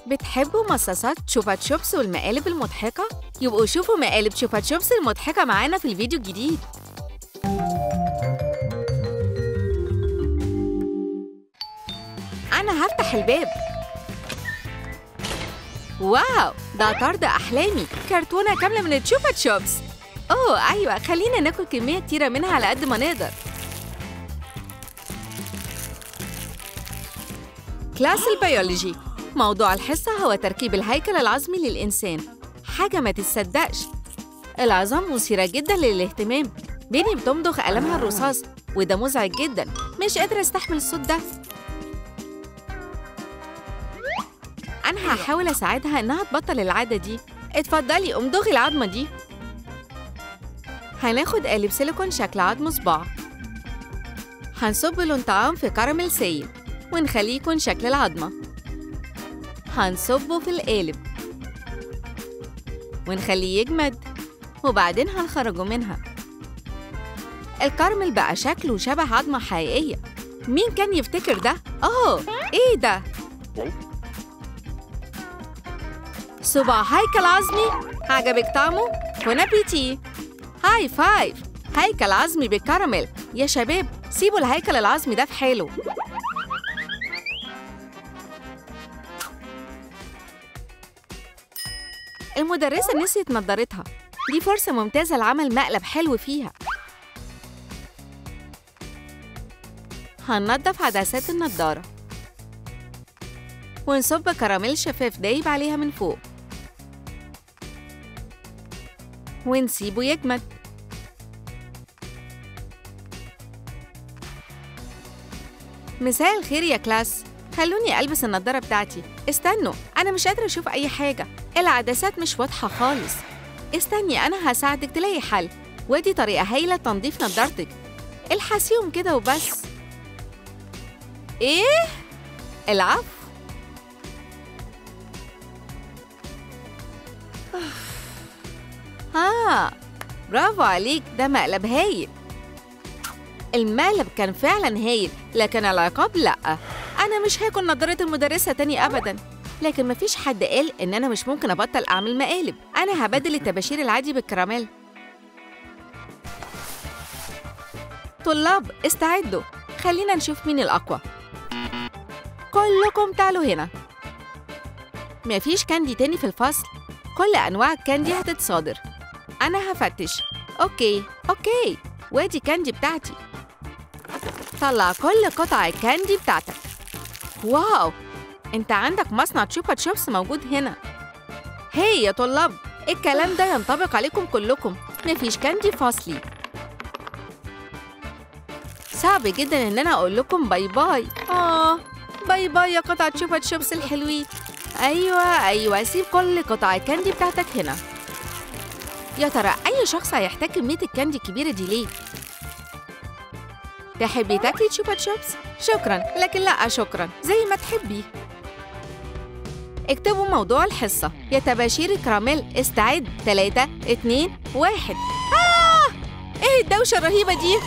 بتحبوا مصاصات شوبا تشوبس والمقالب المضحكة؟ يبقوا شوفوا مقالب شوبا تشوبس المضحكة معانا في الفيديو الجديد أنا هفتح الباب واو ده طرد أحلامي كرتونة كاملة من الشوبا تشوبس أوه أيوة خلينا ناكل كمية كتيرة منها على قد ما نقدر كلاس البيولوجي موضوع الحصة هو تركيب الهيكل العظمي للإنسان حاجة ما تتصدقش العظام مثيرة جدا للاهتمام بيني بتمضغ قلمها الرصاص وده مزعج جدا مش قادرة استحمل الصوت ده أنا هحاول أساعدها إنها تبطل العادة دي اتفضلي امضغي العظمة دي هناخد قالب سيليكون شكل عظم صباع هنصب لون طعام في كراميل سايل ونخليه يكون شكل العظمة هنصبه في القالب ونخليه يجمد وبعدين هنخرجه منها الكراميل بقى شكله شبه عظمة حقيقية مين كان يفتكر ده؟ أوه إيه ده؟ صباع هيكل عظمي عجبك طعمه؟ بون أبيتي هاي فايف هيكل عظمي بالكراميل يا شباب سيبوا الهيكل العظمي ده في حاله المدرسة نسيت نضارتها دي فرصة ممتازة لعمل مقلب حلو فيها هننضف عدسات النضارة ونصب كراميل شفاف دايب عليها من فوق ونسيبه يجمد مساء الخير يا كلاس خلوني ألبس النضارة بتاعتي استنوا أنا مش قادرة أشوف أي حاجة العدسات مش واضحة خالص استني أنا هساعدك تلاقي حل ودي طريقة هايلة لتنظيف نضارتك الحسيهم كده وبس إيه؟ العفو ها برافو عليك ده مقلب هايل المقلب كان فعلا هايل لكن العقاب لأ أنا مش هاكل نضارة المدرسة تاني أبدا لكن مفيش حد قال إن أنا مش ممكن أبطل أعمل مقالب أنا هبدل الطباشير العادي بالكراميل طلاب استعدوا خلينا نشوف مين الأقوى كلكم تعالوا هنا مفيش كاندي تاني في الفصل كل أنواع الكاندي هتتصادر أنا هفتش أوكي أوكي وادي كاندي بتاعتي طلع كل قطع الكاندي بتاعتك واو انت عندك مصنع تشوبا تشوبس موجود هنا هي يا طلاب الكلام ده ينطبق عليكم كلكم مفيش كاندي فاصلي صعب جدا ان انا اقول لكم باي باي اه باي باي يا قطع تشوبا تشوبس الحلوين ايوه ايوه سيب كل قطع الكاندي بتاعتك هنا يا ترى اي شخص هيحتاج كميه الكاندي الكبيره دي ليه تحبي تاكلي تشوبا تشوبس شكرا لكن لا شكرا زي ما تحبي اكتبوا موضوع الحصة يا تباشير الكراميل استعد 3 2 1 آه! ايه الدوشة الرهيبة دي؟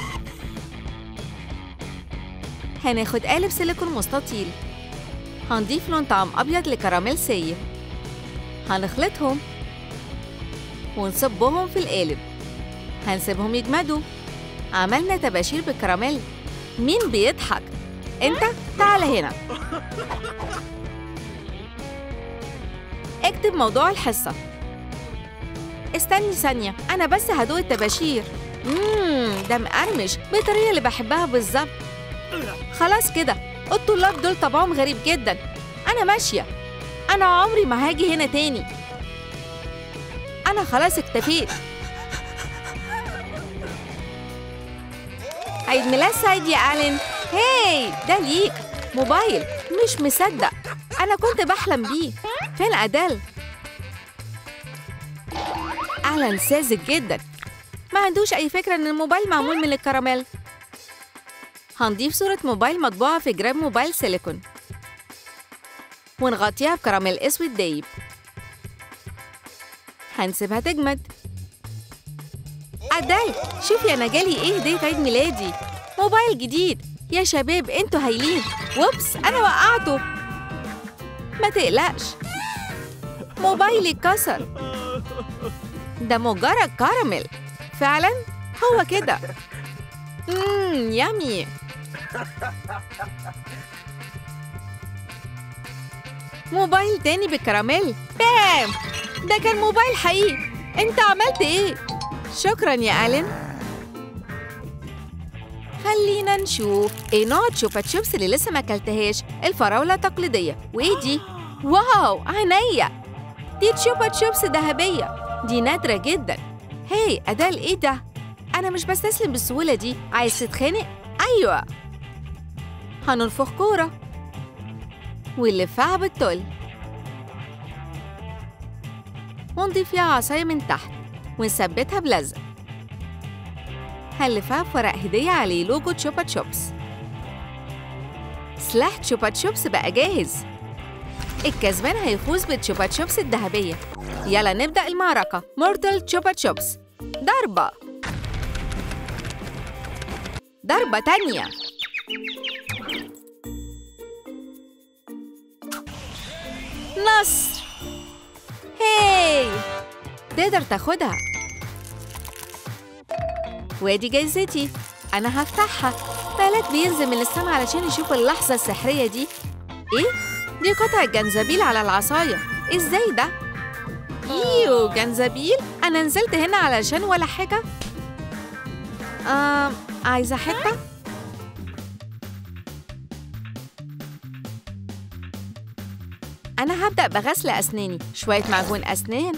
هناخد قالب سيليكون مستطيل هنضيف لون طعم أبيض لكراميل سايل هنخلطهم ونصبهم في القالب هنسيبهم يجمدوا عملنا طباشير بالكراميل مين بيضحك؟ انت تعال هنا اكتب موضوع الحصة استني ثانية أنا بس هدوق الطباشير مم ده مقرمش بالطريقة اللي بحبها بالظبط خلاص كده الطلاب دول طبعهم غريب جدا أنا ماشية أنا عمري ما هاجي هنا تاني أنا خلاص اكتفيت عيد ميلاد سعيد يا ألين هاي ده ليك موبايل مش مصدق أنا كنت بحلم بيه فين أدل؟ ألين ساذج جدا ما عندوش أي فكرة إن الموبايل معمول من الكراميل هنضيف صورة موبايل مطبوعة في جراب موبايل سيليكون ونغطيها بكراميل أسود دايب هنسيبها تجمد أدل شوفي أنا جالي إيه هدية عيد ميلادي موبايل جديد يا شباب انتوا هايلين ووبس أنا وقعته ما تقلقش موبايلي اتكسر ده مجرد كراميل فعلا هو كده مم يامي موبايل تاني بالكراميل بام ده كان موبايل حقيقي انت عملت ايه شكرا يا ألين خلينا نشوف ايه نوع تشوبا تشوبس اللي لسه ما اكلتهاش الفراولة تقليدية وايه دي واو عينيا دي تشوبا تشوبس ذهبية دي نادرة جدا هاي أدال ايه ده أنا مش بستسلم بالسهولة دي عايز تتخانق أيوة هننفخ كورة ونلفها بالتل ونضيف فيها عصاية من تحت ونثبتها بلزق هنلفها بورق هدية عليه لوجو تشوبا تشوبس سلاح تشوبا تشوبس بقى جاهز الكسبان هيفوز بالتشوبا تشوبس الذهبية يلا نبدأ المعركة مورتال تشوبا تشوبس ضربة ضربة تانية نصر هاي تقدر تاخدها وادي جايزتي انا هفتحها مالك بينزل من السما علشان يشوف اللحظة السحرية دي ايه؟ دي قطعة جنزبيل على العصاية ازاي ده؟ ايوه جنزبيل انا نزلت هنا علشان ولا حاجة آه عايزة حتة؟ أنا هبدأ بغسل أسناني شوية معجون أسنان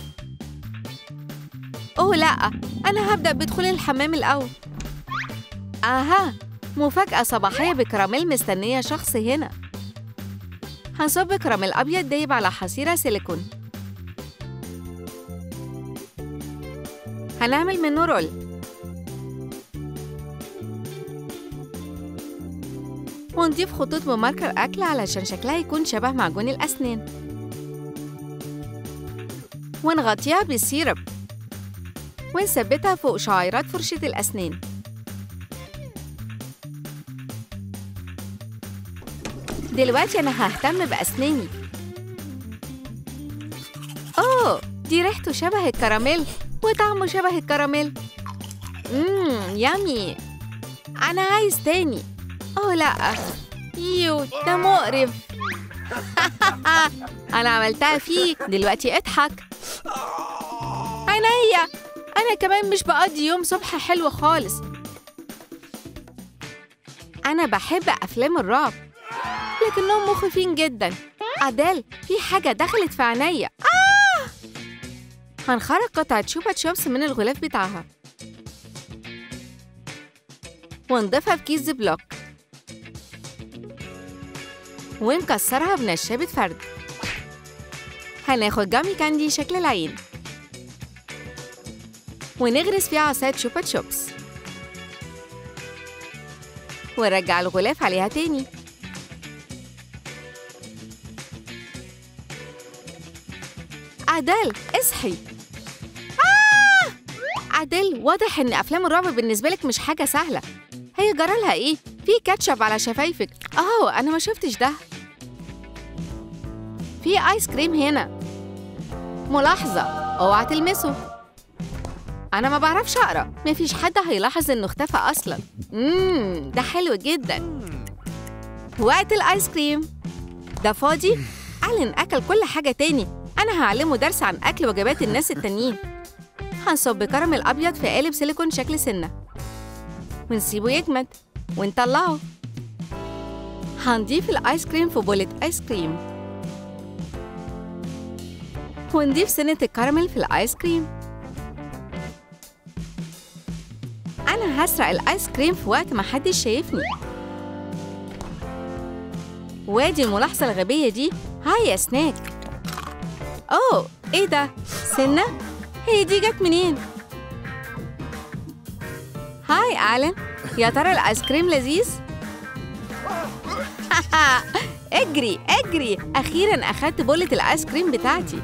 أوه لأ أنا هبدأ بدخول الحمام الأول أها مفاجأة صباحية بكراميل مستنية شخص هنا هنصب كراميل أبيض دايب على حصيرة سيليكون هنعمل منه رول ونضيف خطوط بماركر أكل علشان شكلها يكون شبه معجون الأسنان ونغطيها بالسيرب ونثبتها فوق شعيرات فرشة الأسنان دلوقتي أنا ههتم بأسناني أوه دي ريحته شبه الكراميل وطعمه شبه الكراميل مم يامي أنا عايز تاني أوه لأ يو ده مقرف أنا عملتها فيك دلوقتي اضحك عينيا أنا كمان مش بقضي يوم صبح حلو خالص أنا بحب أفلام الرعب لكنهم مخيفين جدا أديل في حاجة دخلت في عينيا آه! هنخرج قطعة شوبا تشوبس من الغلاف بتاعها ونضيفها في كيس زبلوك ونكسرها بنشابة فرد هناخد جامي كاندي شكل العين ونغرس فيها عصاية شوبا تشوبس ونرجع الغلاف عليها تاني عدل اصحي آه! عدل واضح ان افلام الرعب بالنسبه لك مش حاجه سهله هي جرالها ايه في كاتشب على شفايفك اه انا ما شفتش ده في ايس كريم هنا ملاحظه اوعى تلمسه انا ما بعرفش اقرا مفيش حد هيلاحظ انه اختفى اصلا امم ده حلو جدا وقت الايس كريم ده فاضي ألين أكل كل حاجة تاني أنا هعلمه درس عن أكل وجبات الناس التانيين هنصب كراميل أبيض في قالب سيليكون شكل سنة ونسيبه يجمد ونطلعه هنضيف الآيس كريم في بولة آيس كريم ونضيف سنة الكراميل في الآيس كريم أنا هسرق الآيس كريم في وقت ما حدش شايفني وادي الملاحظة الغبية دي هاي يا سناك أوه إيه ده؟ سنة؟ هي دي جت منين؟ هاي ألين يا ترى الآيس كريم لذيذ؟ اجري اجري أخيرا أخدت بولة الآيس كريم بتاعتي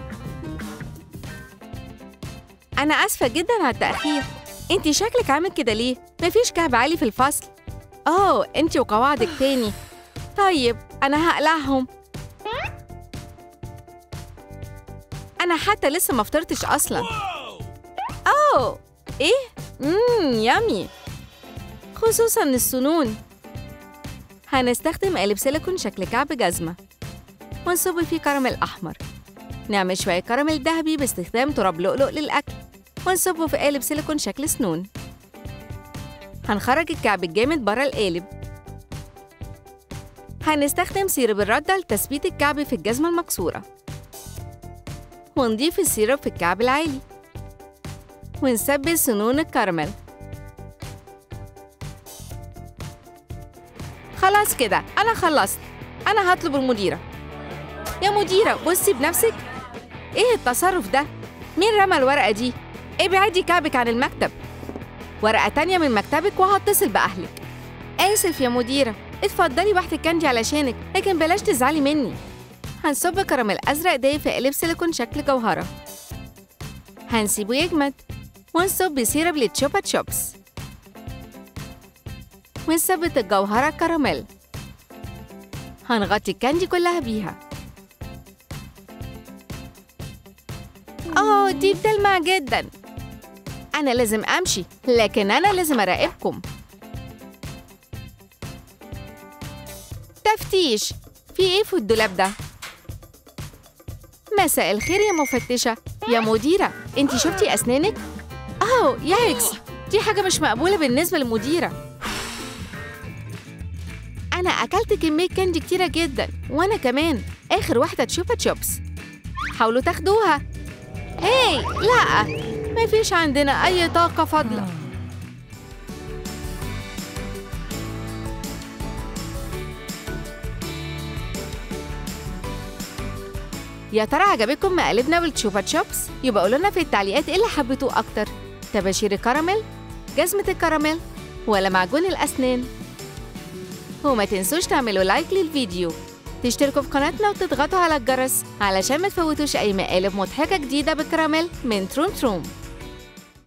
أنا آسفة جدا على التأخير انتي شكلك عامل كده ليه؟ مفيش كعب عالي في الفصل أوه انتي وقواعدك تاني طيب أنا هقلعهم أنا حتى لسه ما فطرتش أصلا أوه إيه؟ مم يامي خصوصا السنون هنستخدم قالب سيليكون شكل كعب جزمة ونصب فيه كراميل أحمر نعمل شوية كراميل ذهبي باستخدام تراب لؤلؤ للأكل ونصبه في قالب سيليكون شكل سنون هنخرج الكعب الجامد برا القالب هنستخدم سيرب الردة لتثبيت الكعب في الجزمة المكسورة ونضيف السيرب في الكعب العالي ونثبت سنون الكراميل خلاص كده أنا خلصت أنا هطلب المديرة يا مديرة بصي بنفسك إيه التصرف ده؟ مين رمى الورقة دي؟ ابعدي كعبك عن المكتب ورقة تانية من مكتبك وهتصل بأهلك آسف يا مديرة اتفضلي واحدة كاندي علشانك لكن بلاش تزعلي مني هنصب كراميل أزرق دايب في قالب سيليكون شكل جوهرة هنسيبه يجمد ونصب سيرب للتشوبا تشوبس ونثبت الجوهرة كراميل هنغطي الكاندي كلها بيها أوه دي بتلمع جدا أنا لازم أمشي لكن أنا لازم أراقبكم تفتيش في إيه في الدولاب ده؟ مساء الخير يا مفتشة يا مديرة انتي شفتي أسنانك؟ أوه ياكس دي حاجة مش مقبولة بالنسبة للمديرة أنا أكلت كمية كاندي كتيرة جدا وأنا كمان آخر واحدة تشوفها تشوبس حاولوا تاخدوها هاي لا مفيش عندنا أي طاقة فاضلة يا ترى عجبكم مقالبنا بالتشوبا تشوبس؟ يبقى قولوا لنا في التعليقات ايه اللي حبيتوه أكتر طباشير الكراميل جزمة الكراميل ولا معجون الأسنان وما تنسوش تعملوا لايك للفيديو تشتركوا في قناتنا وتضغطوا على الجرس علشان ما تفوتوش أي مقالب مضحكة جديدة بالكراميل من تروم تروم